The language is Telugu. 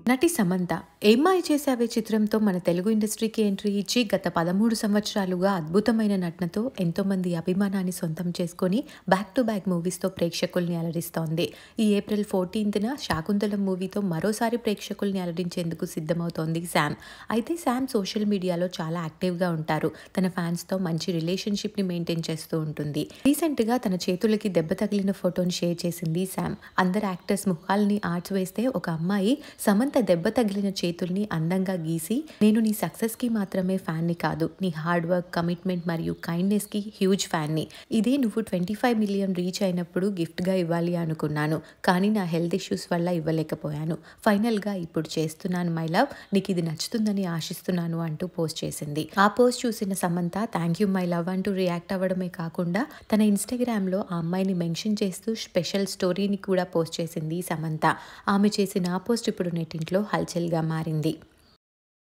నటి సమంత ఏమ్మాయి చేసావే చిత్రంతో మన తెలుగు ఇండస్ట్రీకి ఎంట్రీ ఇచ్చి గత పదమూడు సంవత్సరాలుగా అద్భుతమైన నటనతో ఎంతో మంది అభిమానాన్ని సొంతం చేసుకొని బ్యాక్ టు బ్యాక్ మూవీస్తో ప్రేక్షకుల్ని అలరిస్తోంది ఈ ఏప్రిల్ ఫోర్టీన్త్న శాకుంతలం మూవీతో మరోసారి ప్రేక్షకుల్ని అలరించేందుకు సిద్ధమవుతోంది శామ్ అయితే శామ్ సోషల్ మీడియాలో చాలా యాక్టివ్గా ఉంటారు తన ఫ్యాన్స్తో మంచి రిలేషన్షిప్ని మెయింటైన్ చేస్తూ ఉంటుంది రీసెంట్గా తన చేతులకి దెబ్బ తగిలిన ఫోటోని షేర్ చేసింది శామ్ అందరు యాక్టర్స్ ముఖాలని ఆర్ట్స్ వేస్తే ఒక అమ్మాయి సమంత దెబ్బ తగిలిన చేతుల్ని అందంగా గీసి నేను నీ సక్సెస్కి మాత్రమే ఫ్యాన్ని కాదు నీ హార్డ్ వర్క్ కమిట్మెంట్ మరియు కైండ్నెస్కి హ్యూజ్ ఫ్యాన్ని ఇదే నువ్వు ట్వంటీ ఫైవ్ మిలియన్ రీచ్ అయినప్పుడు గిఫ్ట్గా ఇవ్వాలి అనుకున్నాను కానీ నా హెల్త్ ఇష్యూస్ వల్ల ఇవ్వలేకపోయాను ఫైనల్గా ఇప్పుడు చేస్తున్నాను మై లవ్ నీకు ఇది నచ్చుతుందని ఆశిస్తున్నాను అంటూ పోస్ట్ చేసింది ఆ పోస్ట్ చూసిన Samantha thank you my love అంటూ రియాక్ట్ అవ్వడమే కాకుండా తన ఇన్స్టాగ్రామ్లో ఆ అమ్మాయిని మెన్షన్ చేస్తూ స్పెషల్ స్టోరీని కూడా పోస్ట్ చేసింది సమంత ఆమె చేసిన ఆ పోస్ట్ ఇప్పుడు నెట్టింట్లో హల్చల్గా మారింది